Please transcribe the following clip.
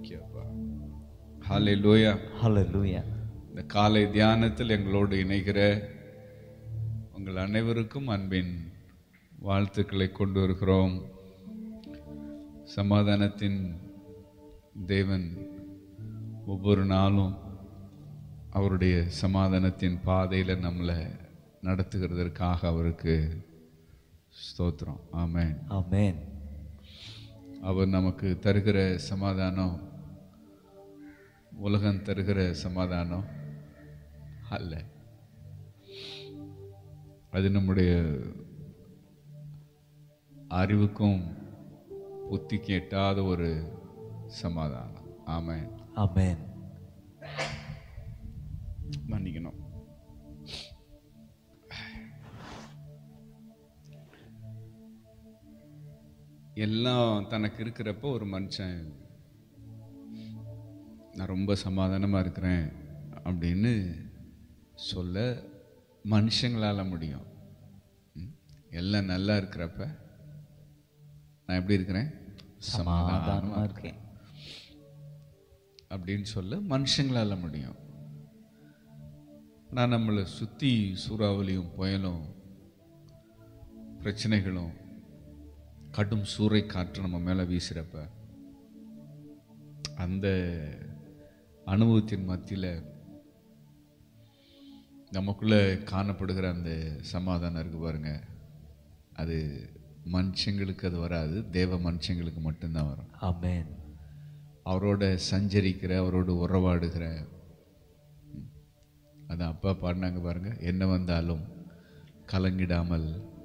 you அப்பா ஹalleluya Hallelujah. இந்த காலை தியானத்தில் எங்களோடு இணைகிற உங்கள் அனைவருக்கும் அன்பின் வாழ்த்துக்களை கொண்டு வருகிறோம் சமாதானத்தின் தேவன் ஒவ்வொரு நாளும் அவருடைய சமாதானத்தின் பாதையில் நம்மளை நடத்துகிறதற்காக அவருக்கு ஸ்தோத்திரம் ஆமென் Amen. அவர் நமக்கு தருகிற சமாதானம் உலகம் தருகிற சமாதானம் அல்ல அது நம்முடைய அறிவுக்கும் புத்திக்கு எட்டாத ஒரு சமாதானம் ஆமென் Amen. மன்னிக்கணும் எல்லாம் தனக்கு இருக்கிறப்போ ஒரு மனுஷன் நான் ரொம்ப சமாதானமாக இருக்கிறேன் அப்படின்னு சொல்ல மனுஷங்களால் முடியும் ம்? எல்லாம் நல்லா இருக்கிறப்ப நான் எப்படி இருக்கிறேன் சமாதானமா இருக்கேன் அப்படின்னு சொல்ல மனுஷங்களால் முடியும் நான் நம்மளை சுற்றி சூறாவளியும் புயலும் பிரச்சனைகளும் கடும் சூறை காற்று நம்ம மேலே வீசுகிறப்ப அந்த அனுபவத்தின் மத்தியில் நமக்குள்ளே காணப்படுகிற அந்த சமாதானம் இருக்கு பாருங்க அது மனுஷங்களுக்கு அது வராது தேவ மனுஷங்களுக்கு மட்டும்தான் வரும் Amen. அவரோட சஞ்சரிக்கிற அவரோட உறவாடுகிற ம், அதான் அப்பா பாடினாங்க பாருங்க என்ன வந்தாலும் கலங்கிடாமல்